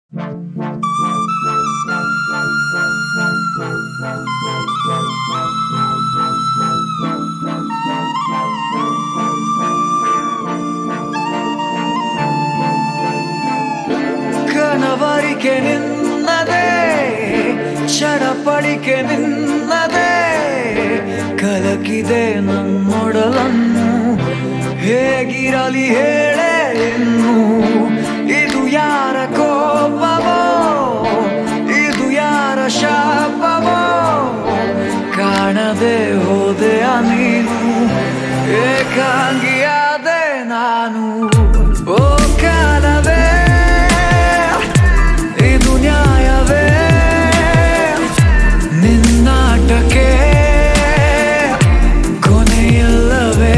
ಕನವರಿಕೆ ನಿನ್ನದೇ ಚಡಪಡಿಕೆ ನಿನ್ನದೇ ಕಲಕಿದೆ ನನ್ನೊಡಲನ್ನು ಹೇಗಿರಲಿ ಹೇಳೆ ಇನ್ನು ಇದು ಯಾರ ಕೋಪವೋ ಇದು ಯಾರ ಶಾಪವೋ ಕಾಣದೆ ಹೋದೆಯ ನೀನು ಏಕಾಂಗಿಯಾದೆ ನಾನು ಓ ಕಾಲವೇ ಇದು ನ್ಯಾಯವೇ ನಿನ್ನಾಟಕ್ಕೆ ಕೊನೆಯಲ್ಲವೇ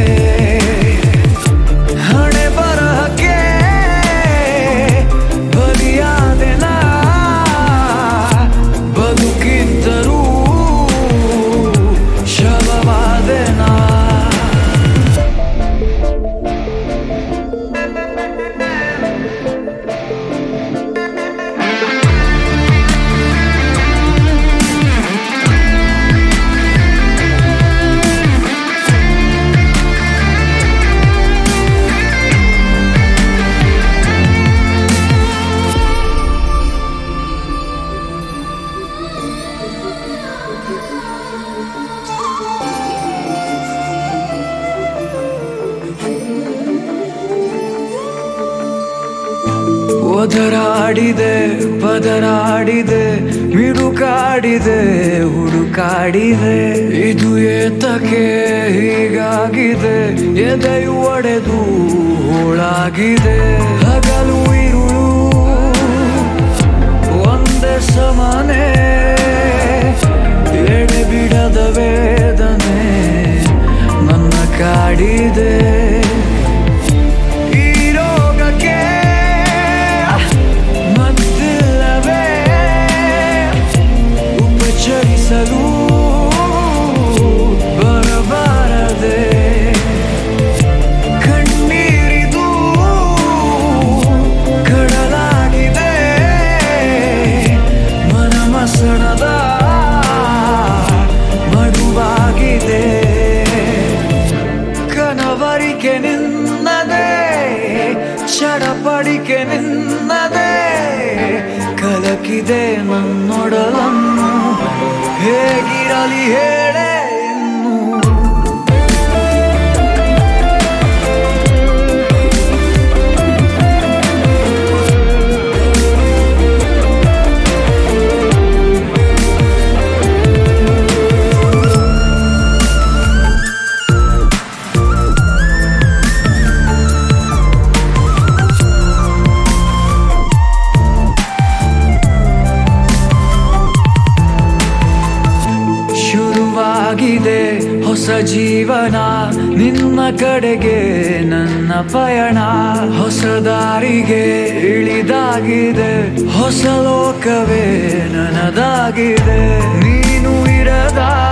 ಹಣೆ ಬರಹಕ್ಕೆ ಬಲಿಯಾದೆನ ಬದುಕಿದ್ದರೂ ಶವವಾದೆನಾ ಒದರಾಡಿದೆ ಬದರಾಡಿದೆ ಮಿಡುಕಾಡಿದೆ ಹುಡುಕಾಡಿದೆ ಇದು ಏತಕ್ಕೆ ಹೀಗಾಗಿದೆ ಎದೆಯು ಒಡೆದು ಹೋಳಾಗಿದೆ ಹಗಲು ಇರುಳು ಒಂದೇ ಸಮಾನೆ ಎಡೆ ಬಿಡದ ವೇದನೆ ನನ್ನ ಕಾಡಿದೆ ಈ ರೋಗಕ್ಕೆ ಮದ್ದಿಲ್ಲವೇ ಉಪಚರಿಸಲು ಬರಬಾರದೆ ಕಣ್ಣೀರಿದು ಕಡಲಾಗಿದೆ ಮನಮಸಣದ ಮಡುವಾಗಿದೆ ಕನವರಿಕೆ ನಿನ್ನದೇ ಚಡಪಡಿಕೆ ನಿನ್ನದೇ ಕಲಕಿದೆ ನನ್ನೊಡಲನ್ನು ಹೇಗಿರಲಿ ಹೇಳೆ ಇನ್ನು ಶುರುವಾಗಿದೆ ಹೊಸ ಜೀವನ ನಿನ್ನ ಕಡೆಗೆ ನನ್ನ ಪಯಣ ಹೊಸ ದಾರಿಗೆ ಇಳಿದಾಗಿದೆ ಹೊಸ ಲೋಕವೇ ನನದಾಗಿದೆ ನೀನು ಇರದ